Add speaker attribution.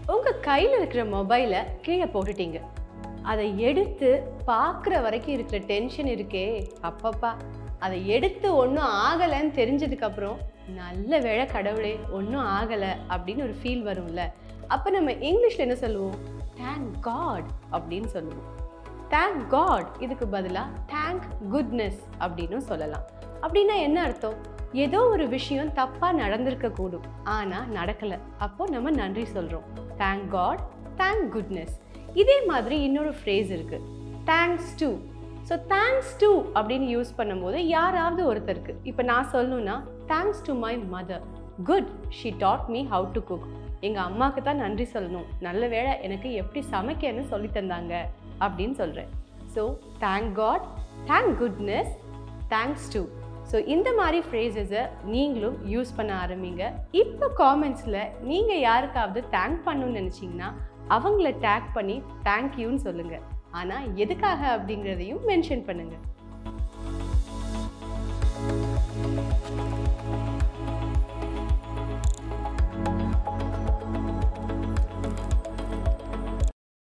Speaker 1: உங்கள் கையில் இருக்கிற மொபைலை கீழே போட்டுட்டீங்க அதை எடுத்து பார்க்குற வரைக்கும் இருக்கிற டென்ஷன் இருக்கே அப்பப்பா அதை எடுத்து ஒன்றும் ஆகலைன்னு தெரிஞ்சதுக்கப்புறம் நல்ல வேளை கடவுளே ஒன்றும் ஆகலை அப்படின்னு ஒரு ஃபீல் வரும்ல அப்போ நம்ம இங்கிலீஷில் என்ன சொல்லுவோம் தேங்க் காட் அப்படின்னு சொல்லுவோம் தேங்க் காட் இதுக்கு பதிலாக தேங்க் குட்னஸ் அப்படின்னு சொல்லலாம் அப்படின்னா என்ன அர்த்தம் ஏதோ ஒரு விஷயம் தப்பாக நடந்திருக்க கூடும் ஆனால் நடக்கலை அப்போ நம்ம நன்றி சொல்கிறோம் தேங்க் காட் தேங்க் குட்னஸ் இதே மாதிரி இன்னொரு ஃப்ரேஸ் இருக்கு thanks to so thanks to அப்படின்னு யூஸ் பண்ணும்போது யாராவது ஒருத்தருக்கு இப்போ நான் சொல்லணும்னா thanks to my mother good she taught me how to cook எங்கள் அம்மாவுக்கு தான் நன்றி சொல்லணும் நல்ல வேளை எனக்கு எப்படி சமைக்கன்னு சொல்லி தந்தாங்க அப்படின்னு சொல்கிறேன் so thank God thank goodness thanks to so இந்த மாதிரி ஃப்ரேசஸை நீங்களும் யூஸ் பண்ண ஆரம்பிங்க இப்போ காமெண்ட்ஸில் நீங்கள் யாருக்காவது தேங்க் பண்ணணும்னு நினச்சிங்கன்னா அவங்கள டேக் பண்ணி தேங்க்யூன்னு சொல்லுங்கள் ஆனால் எதுக்காக அப்படிங்கிறதையும் மென்ஷன் பண்ணுங்கள்